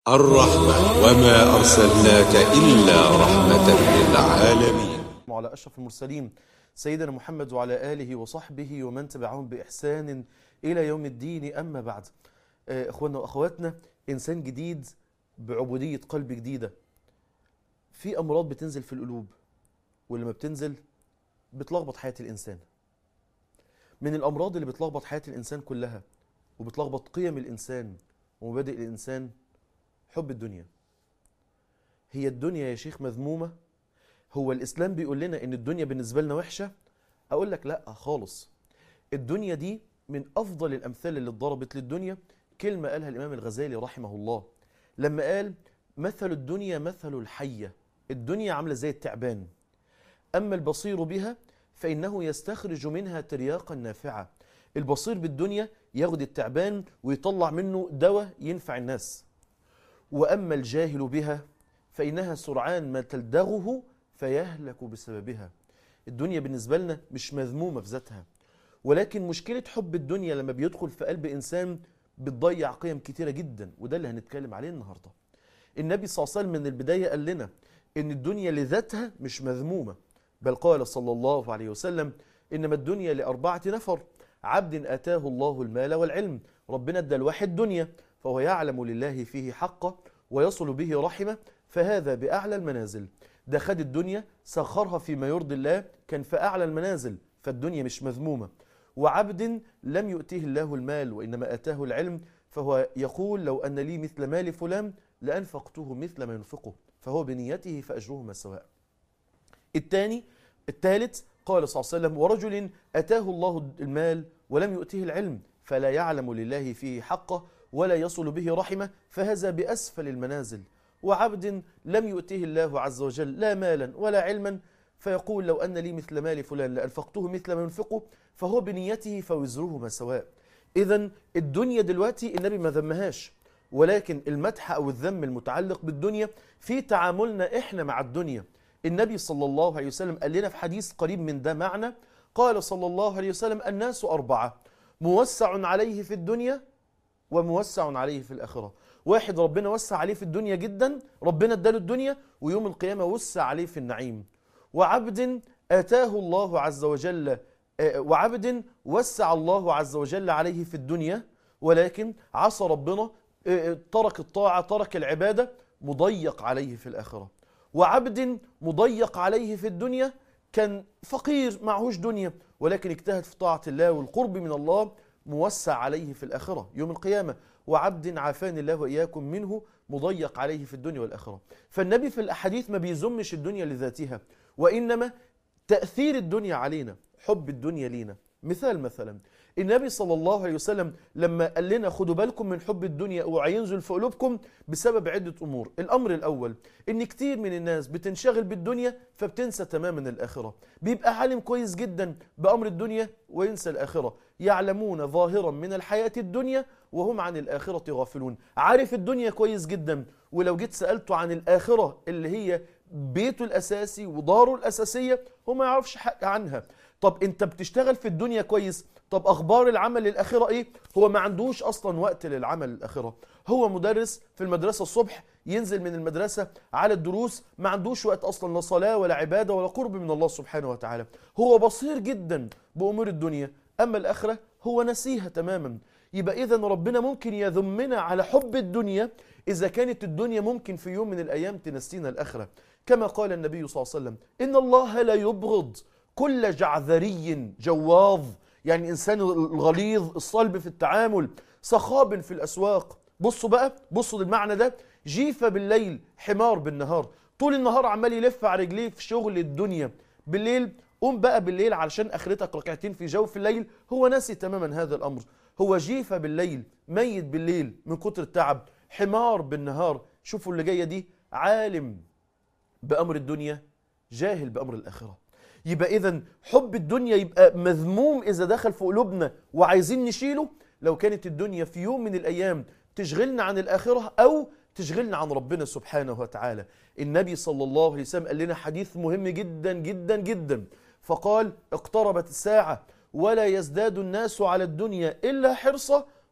الرحمة وما أرسلناك إلا رحمة للعالمين وعلى أشرف المرسلين سيدنا محمد وعلى آله وصحبه ومن تبعهم بإحسان إلى يوم الدين أما بعد آه، إخواننا وأخواتنا إنسان جديد بعبودية قلب جديدة في أمراض بتنزل في القلوب ولما بتنزل بتلخبط حياة الإنسان من الأمراض اللي بتلخبط حياة الإنسان كلها وبتلخبط قيم الإنسان ومبادئ الإنسان حب الدنيا هي الدنيا يا شيخ مذمومة هو الإسلام بيقول لنا إن الدنيا بالنسبة لنا وحشة أقول لك لأ خالص الدنيا دي من أفضل الأمثال اللي اتضربت للدنيا كلمة قالها الإمام الغزالي رحمه الله لما قال مثل الدنيا مثل الحية الدنيا عاملة زي التعبان أما البصير بها فإنه يستخرج منها ترياقا نافعة البصير بالدنيا ياخد التعبان ويطلع منه دواء ينفع الناس وأما الجاهل بها فإنها سرعان ما تلدغه فيهلك بسببها الدنيا بالنسبة لنا مش مذمومة في ذاتها ولكن مشكلة حب الدنيا لما بيدخل في قلب إنسان بتضيع قيم كتيرة جدا وده اللي هنتكلم عليه النهاردة النبي صلى الله عليه وسلم من البداية قال لنا إن الدنيا لذاتها مش مذمومة بل قال صلى الله عليه وسلم إنما الدنيا لأربعة نفر عبد آتاه الله المال والعلم ربنا ادى الواحد دنيا فهو يعلم لله فيه حقه ويصل به رحمه فهذا بأعلى المنازل ده خد الدنيا سخرها فيما يرضي الله كان في أعلى المنازل فالدنيا مش مذمومة وعبد لم يؤتيه الله المال وإنما آتاه العلم فهو يقول لو أن لي مثل مال فلان لأنفقته مثل ما ينفقه فهو بنيته فأجرهما سواء الثاني الثالث قال صلى الله عليه وسلم ورجل أتاه الله المال ولم يؤته العلم فلا يعلم لله فيه حقه ولا يصل به رحمه فهذا بأسفل المنازل وعبد لم يؤته الله عز وجل لا مالا ولا علما فيقول لو أن لي مثل مال فلان لأنفقته مثل ما ينفقه فهو بنيته فوزرهما سواء إذا الدنيا دلوقتي النبي ما ذمهاش ولكن المدح أو الذم المتعلق بالدنيا في تعاملنا إحنا مع الدنيا النبي صلى الله عليه وسلم قال لنا في حديث قريب من ده معنى قال صلى الله عليه وسلم الناس أربعة موسع عليه في الدنيا وموسع عليه في الآخرة واحد ربنا وسع عليه في الدنيا جدا ربنا اداله الدنيا ويوم القيامة وسع عليه في النعيم وعبد آتاه الله عز وجل آه، وعبد وسع الله عز وجل عليه في الدنيا ولكن عصى ربنا آه، ترك الطاعة ترك العبادة مضيق عليه في الآخرة وعبد مضيق عليه في الدنيا كان فقير معهوش دنيا ولكن اجتهد في طاعة الله والقرب من الله موسع عليه في الآخرة يوم القيامة وعبد عافاني الله وإياكم منه مضيق عليه في الدنيا والآخرة فالنبي في الأحاديث ما بيزمش الدنيا لذاتها وإنما تأثير الدنيا علينا حب الدنيا لينا مثال مثلا النبي صلى الله عليه وسلم لما قال لنا خدوا بالكم من حب الدنيا وهينزل في قلوبكم بسبب عدة أمور الأمر الأول إن كتير من الناس بتنشغل بالدنيا فبتنسى تماما الآخرة بيبقى عالم كويس جدا بأمر الدنيا وينسى الآخرة يعلمون ظاهرا من الحياة الدنيا وهم عن الآخرة غافلون عارف الدنيا كويس جدا ولو جيت سألته عن الآخرة اللي هي بيته الأساسي وداره الأساسية هو ما يعرفش حاجة عنها طب انت بتشتغل في الدنيا كويس طب اخبار العمل للاخره ايه هو ما عندوش اصلا وقت للعمل للاخره هو مدرس في المدرسه الصبح ينزل من المدرسه على الدروس ما عندوش وقت اصلا لا صلاه ولا عباده ولا قرب من الله سبحانه وتعالى هو بصير جدا بامور الدنيا اما الاخره هو نسيها تماما يبقى اذا ربنا ممكن يذمنا على حب الدنيا اذا كانت الدنيا ممكن في يوم من الايام تنسينا الاخره كما قال النبي صلى الله عليه وسلم ان الله لا يبغض كل جعذري جواظ يعني إنسان الغليظ الصلب في التعامل صخاب في الأسواق بصوا بقى بصوا للمعنى ده جيفة بالليل حمار بالنهار طول النهار عمال يلف على رجليه في شغل الدنيا بالليل قوم بقى بالليل علشان اخرتك ركعتين في جوف الليل هو ناسي تماما هذا الامر هو جيفة بالليل ميت بالليل من كتر التعب حمار بالنهار شوفوا اللي جايه دي عالم بامر الدنيا جاهل بامر الاخره يبقى اذا حب الدنيا يبقى مذموم اذا دخل في قلوبنا وعايزين نشيله لو كانت الدنيا في يوم من الايام تشغلنا عن الاخره او تشغلنا عن ربنا سبحانه وتعالى النبي صلى الله عليه وسلم قال لنا حديث مهم جدا جدا جدا فقال اقتربت الساعه ولا يزداد الناس على الدنيا الا حرصا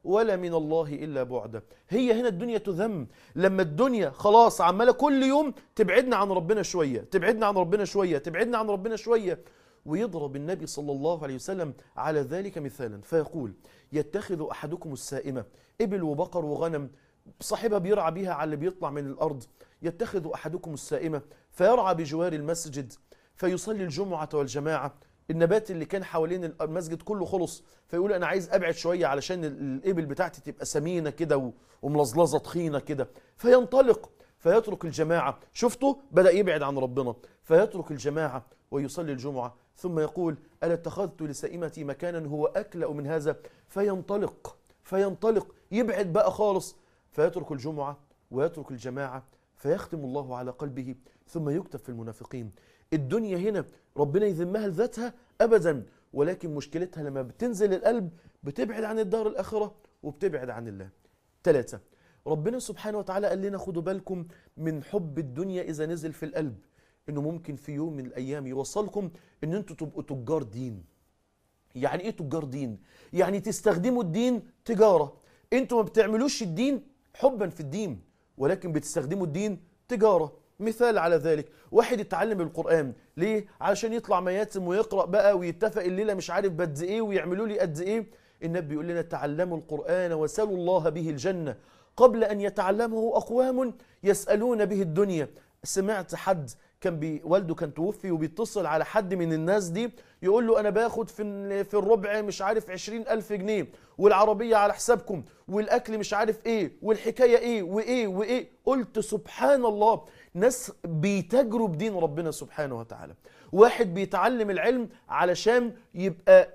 ولا من الله إلا بعدا هي هنا الدنيا تذم لما الدنيا خلاص عمالة كل يوم تبعدنا عن ربنا شوية تبعدنا عن ربنا شوية تبعدنا عن ربنا شوية ويضرب النبي صلى الله عليه وسلم على ذلك مثالا فيقول يتخذ أحدكم السائمة إبل وبقر وغنم صاحبها بيرعى بيها على اللي بيطلع من الأرض يتخذ أحدكم السائمة فيرعى بجوار المسجد فيصلي الجمعة والجماعة النبات اللي كان حوالين المسجد كله خلص فيقول انا عايز ابعد شويه علشان الابل بتاعتي تبقى سمينه كده و- وملظلظه تخينه كده فينطلق فيترك الجماعه شفتوا بدا يبعد عن ربنا فيترك الجماعه ويصلي الجمعه ثم يقول الا اتخذت لسائمتي مكانا هو اكلا من هذا فينطلق فينطلق يبعد بقى خالص فيترك الجمعه ويترك الجماعه فيختم الله على قلبه ثم يكتب في المنافقين الدنيا هنا ربنا يذمها لذاتها ابدا ولكن مشكلتها لما بتنزل القلب بتبعد عن الدار الاخره وبتبعد عن الله ثلاثة ربنا سبحانه وتعالى قال لنا خدوا بالكم من حب الدنيا اذا نزل في القلب انه ممكن في يوم من الايام يوصلكم ان انتوا تبقوا تجار دين يعني ايه تجار دين يعني تستخدموا الدين تجاره انتوا ما بتعملوش الدين حبا في الدين ولكن بتستخدموا الدين تجاره مثال على ذلك واحد يتعلم القرآن ليه؟ علشان يطلع مياتم ويقرأ بقى ويتفق الليلة مش عارف بد ايه ويعملوا لي قد ايه النبي بيقول لنا تعلموا القرآن وسلوا الله به الجنة قبل أن يتعلمه أقوام يسألون به الدنيا سمعت حد كان بي والده كان توفي وبيتصل على حد من الناس دي يقول له أنا باخد في ال- في الربع مش عارف عشرين ألف جنيه والعربية على حسابكم والأكل مش عارف إيه والحكاية إيه وإيه وإيه قلت سبحان الله ناس بيتاجروا بدين ربنا سبحانه وتعالى واحد بيتعلم العلم علشان يبقى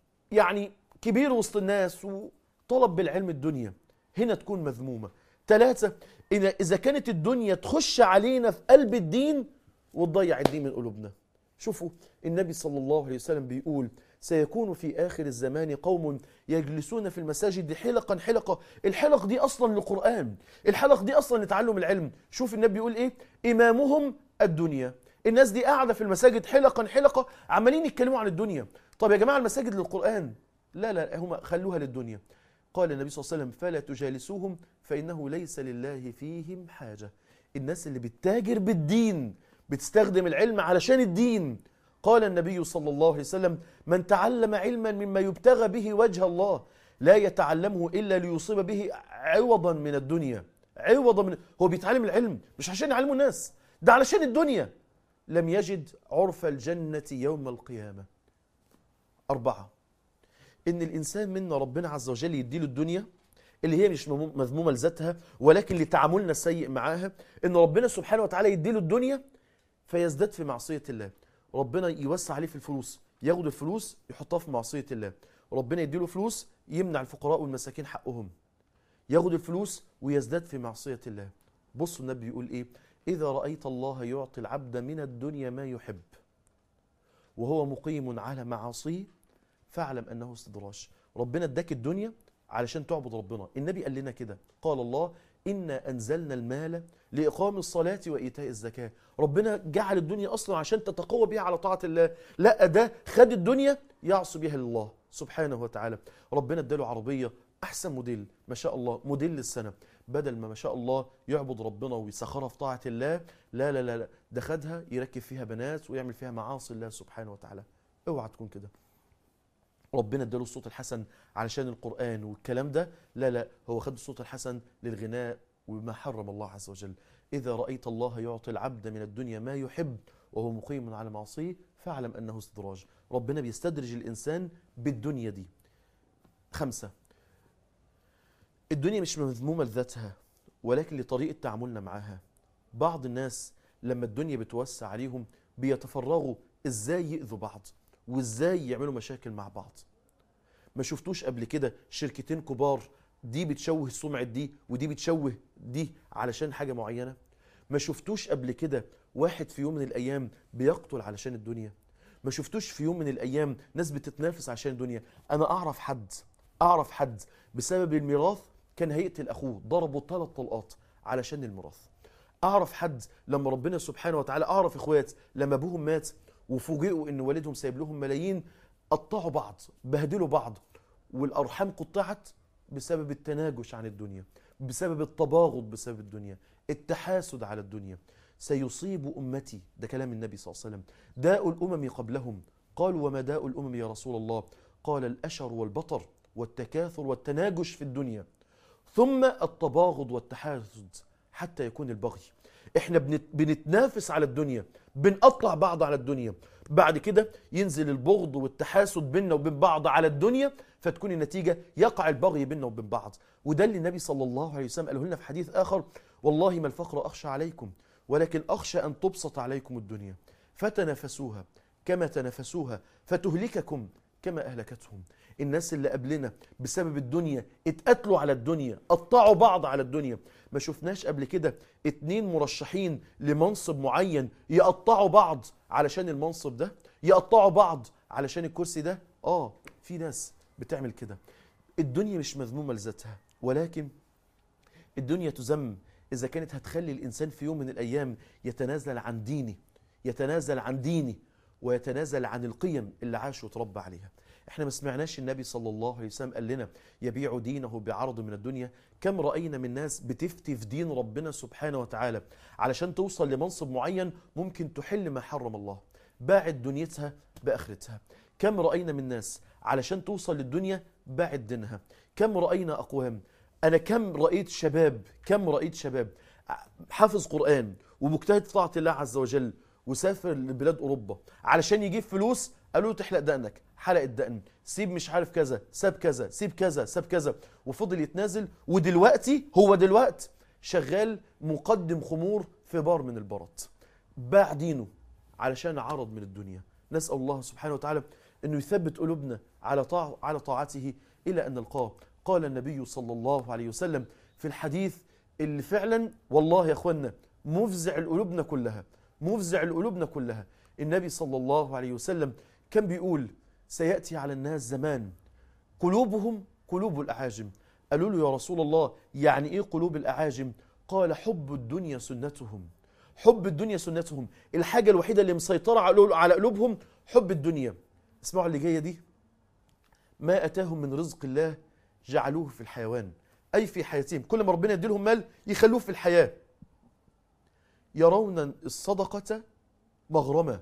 يعني كبير وسط الناس وطلب بالعلم الدنيا هنا تكون مذمومة ثلاثة إذا إذا كانت الدنيا تخش علينا في قلب الدين وتضيع الدين من قلوبنا شوفوا النبي صلى الله عليه وسلم بيقول سيكون في آخر الزمان قوم يجلسون في المساجد حلقا حلقة الحلق دي أصلا للقرآن الحلق دي أصلا لتعلم العلم شوف النبي بيقول إيه إمامهم الدنيا الناس دي قاعدة في المساجد حلقا حلقة عمالين يتكلموا عن الدنيا طب يا جماعة المساجد للقرآن لا لا هم خلوها للدنيا قال النبي صلى الله عليه وسلم فلا تجالسوهم فإنه ليس لله فيهم حاجة الناس اللي بتتاجر بالدين بتستخدم العلم علشان الدين قال النبي صلى الله عليه وسلم من تعلم علما مما يبتغى به وجه الله لا يتعلمه إلا ليصيب به عوضا من الدنيا عوضا من هو بيتعلم العلم مش عشان يعلمه الناس ده علشان الدنيا لم يجد عرف الجنة يوم القيامة أربعة إن الإنسان منا ربنا عز وجل يديله الدنيا اللي هي مش مم- مذمومة لذاتها ولكن لتعاملنا السيء معاها إن ربنا سبحانه وتعالى يديله الدنيا فيزداد في معصية الله ربنا يوسع عليه في الفلوس ياخد الفلوس يحطها في معصية الله ربنا يديله فلوس يمنع الفقراء والمساكين حقهم ياخد الفلوس ويزداد في معصية الله بصوا النبي يقول ايه إذا رأيت الله يعطي العبد من الدنيا ما يحب وهو مقيم على معاصيه فاعلم أنه استدراج ربنا اداك الدنيا علشان تعبد ربنا النبي قال لنا كده قال الله إنا أنزلنا المال لإقام الصلاة وإيتاء الزكاة ربنا جعل الدنيا أصلا عشان تتقوى بها على طاعة الله لا ده خد الدنيا يعصي بها لله سبحانه وتعالى ربنا اداله عربية أحسن موديل ما شاء الله موديل السنة بدل ما ما شاء الله يعبد ربنا ويسخرها في طاعة الله لا لا لا لا ده خدها يركب فيها بنات ويعمل فيها معاصي الله سبحانه وتعالى اوعى تكون كده ربنا اداله الصوت الحسن علشان القرآن والكلام ده لا لا هو خد الصوت الحسن للغناء وما حرم الله عز وجل إذا رأيت الله يعطي العبد من الدنيا ما يحب وهو مقيم على معصيه فاعلم أنه استدراج ربنا بيستدرج الإنسان بالدنيا دي خمسة الدنيا مش مذمومة لذاتها ولكن لطريقة تعاملنا معاها بعض الناس لما الدنيا بتوسع عليهم بيتفرغوا ازاي يأذوا بعض وازاي يعملوا مشاكل مع بعض ما شفتوش قبل كده شركتين كبار دي بتشوه سمعة دي ودي بتشوه دي علشان حاجة معينة ما شفتوش قبل كده واحد في يوم من الأيام بيقتل علشان الدنيا ما شفتوش في يوم من الأيام ناس بتتنافس عشان الدنيا أنا أعرف حد أعرف حد بسبب الميراث كان هيقتل أخوه ضربه ثلاث طلقات علشان الميراث أعرف حد لما ربنا سبحانه وتعالى أعرف إخوات لما أبوهم مات وفوجئوا إن والدهم سايب لهم ملايين قطعوا بعض بهدلوا بعض والأرحام قطعت بسبب التناجش عن الدنيا بسبب التباغض بسبب الدنيا التحاسد على الدنيا سيصيب أمتي ده كلام النبي صلى الله عليه وسلم داء الأمم قبلهم قالوا وما داء الأمم يا رسول الله قال الأشر والبطر والتكاثر والتناجش في الدنيا ثم التباغض والتحاسد حتى يكون البغي احنا بنت بنتنافس على الدنيا بنقطع بعض على الدنيا بعد كده ينزل البغض والتحاسد بيننا وبين بعض على الدنيا فتكون النتيجة يقع البغي بيننا وبين بعض وده اللي النبي صلى الله عليه وسلم قاله لنا في حديث آخر والله ما الفقر أخشى عليكم ولكن أخشى أن تبسط عليكم الدنيا فتنافسوها كما تنافسوها فتهلككم كما أهلكتهم الناس اللي قبلنا بسبب الدنيا اتقتلوا على الدنيا قطعوا بعض على الدنيا ما شفناش قبل كده اتنين مرشحين لمنصب معين يقطعوا بعض علشان المنصب ده يقطعوا بعض علشان الكرسي ده اه في ناس بتعمل كده الدنيا مش مذمومة لذاتها ولكن الدنيا تذم إذا كانت هتخلي الإنسان في يوم من الأيام يتنازل عن ديني يتنازل عن ديني ويتنازل عن القيم اللي عاش وتربى عليها احنا ما سمعناش النبي صلى الله عليه وسلم قال لنا يبيع دينه بعرض من الدنيا كم رأينا من ناس بتفتي في دين ربنا سبحانه وتعالى علشان توصل لمنصب معين ممكن تحل ما حرم الله باعت دنيتها بآخرتها كم رأينا من ناس علشان توصل للدنيا باعت دينها كم رأينا أقوام أنا كم رأيت شباب كم رأيت شباب حافظ قرآن ومجتهد في طاعة الله عز وجل وسافر لبلاد أوروبا علشان يجيب فلوس قالوا له تحلق دقنك حلق الدقن سيب مش عارف كذا ساب كذا سيب كذا ساب كذا وفضل يتنازل ودلوقتي هو دلوقتي شغال مقدم خمور في بار من البارات باع دينه علشان عرض من الدنيا نسأل الله سبحانه وتعالى أنه يثبت قلوبنا على طاع على طاعته إلى أن نلقاه قال النبي صلى الله عليه وسلم في الحديث اللي فعلا والله يا أخوانا مفزع القلوبنا كلها مفزع القلوبنا كلها النبي صلى الله عليه وسلم كان بيقول سيأتي على الناس زمان قلوبهم قلوب الأعاجم قالوا له يا رسول الله يعني إيه قلوب الأعاجم قال حب الدنيا سنتهم حب الدنيا سنتهم الحاجة الوحيدة اللي مسيطرة على قلوبهم حب الدنيا اسمعوا اللي جاية دي ما أتاهم من رزق الله جعلوه في الحيوان أي في حياتهم كل ما ربنا يديلهم مال يخلوه في الحياة يرون الصدقة مغرمة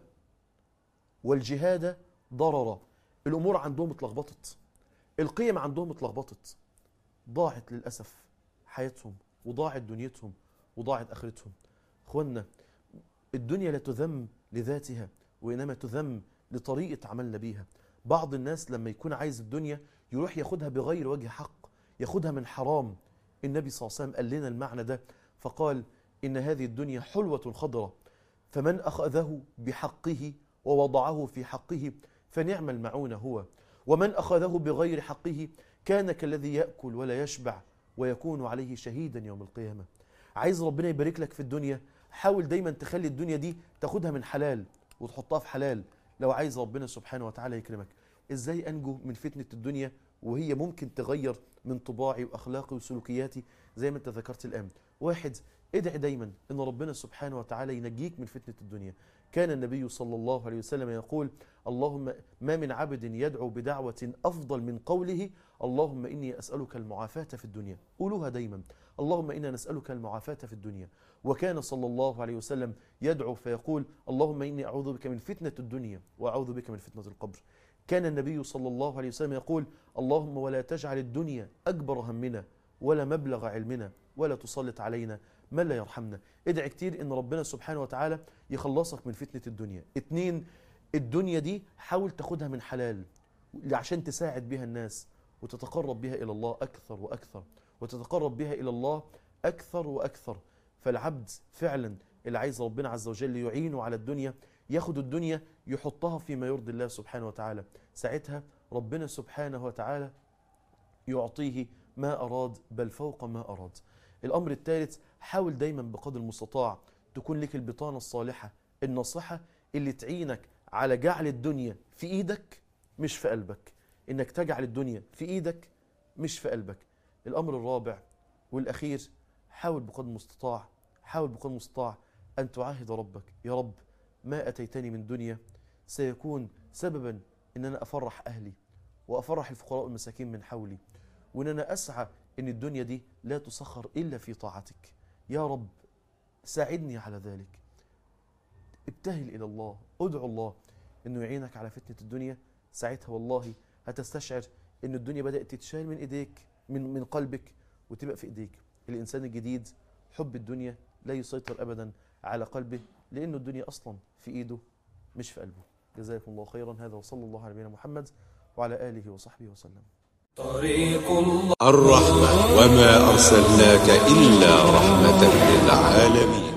والجهاد ضررا الأمور عندهم اتلخبطت القيم عندهم اتلخبطت ضاعت للأسف حياتهم وضاعت دنيتهم وضاعت آخرتهم اخوانا الدنيا لا تذم لذاتها وإنما تذم لطريقة عملنا بيها بعض الناس لما يكون عايز الدنيا يروح ياخدها بغير وجه حق ياخدها من حرام النبي صلى الله عليه وسلم قال لنا المعنى ده فقال إن هذه الدنيا حلوة خضرة فمن أخذه بحقه ووضعه في حقه فنعم المعون هو ومن أخذه بغير حقه كان كالذي يأكل ولا يشبع ويكون عليه شهيدا يوم القيامة عايز ربنا يبارك لك في الدنيا حاول دايما تخلي الدنيا دي تاخدها من حلال وتحطها في حلال لو عايز ربنا سبحانه وتعالى يكرمك ازاي انجو من فتنة الدنيا وهي ممكن تغير من طباعي واخلاقي وسلوكياتي زي ما انت ذكرت الان واحد ادعي دايما ان ربنا سبحانه وتعالى ينجيك من فتنة الدنيا كان النبي صلى الله عليه وسلم يقول اللهم ما من عبد يدعو بدعوة أفضل من قوله اللهم إني أسألك المعافاة في الدنيا قولوها دايما اللهم إنا نسألك المعافاة في الدنيا وكان صلى الله عليه وسلم يدعو فيقول اللهم إني أعوذ بك من فتنة الدنيا وأعوذ بك من فتنة القبر كان النبي صلى الله عليه وسلم يقول اللهم ولا تجعل الدنيا أكبر همنا ولا مبلغ علمنا ولا تسلط علينا من لا يرحمنا ادعي كتير ان ربنا سبحانه وتعالى يخلصك من فتنة الدنيا اتنين الدنيا دي حاول تاخدها من حلال عشان تساعد بها الناس وتتقرب بها إلى الله أكثر وأكثر وتتقرب بها إلى الله أكثر وأكثر فالعبد فعلا اللي عايز ربنا عز وجل يعينه على الدنيا ياخد الدنيا يحطها فيما يرضي الله سبحانه وتعالى ساعتها ربنا سبحانه وتعالى يعطيه ما أراد بل فوق ما أراد الأمر الثالث حاول دايما بقدر المستطاع تكون لك البطانة الصالحة الناصحة اللي تعينك على جعل الدنيا في إيدك مش في قلبك إنك تجعل الدنيا في إيدك مش في قلبك الأمر الرابع والأخير حاول بقدر المستطاع حاول بقدر المستطاع أن تعاهد ربك يا رب ما أتيتني من دنيا سيكون سببا إن أنا أفرح أهلي وأفرح الفقراء والمساكين من حولي وان انا اسعى ان الدنيا دي لا تسخر الا في طاعتك يا رب ساعدني على ذلك ابتهل الى الله ادعو الله انه يعينك على فتنه الدنيا ساعتها والله هتستشعر ان الدنيا بدات تتشال من ايديك من من قلبك وتبقى في ايديك الانسان الجديد حب الدنيا لا يسيطر ابدا على قلبه لانه الدنيا اصلا في ايده مش في قلبه جزاكم الله خيرا هذا وصلى الله على نبينا محمد وعلى اله وصحبه وسلم طريق الله الرحمة وما أرسلناك إلا رحمة للعالمين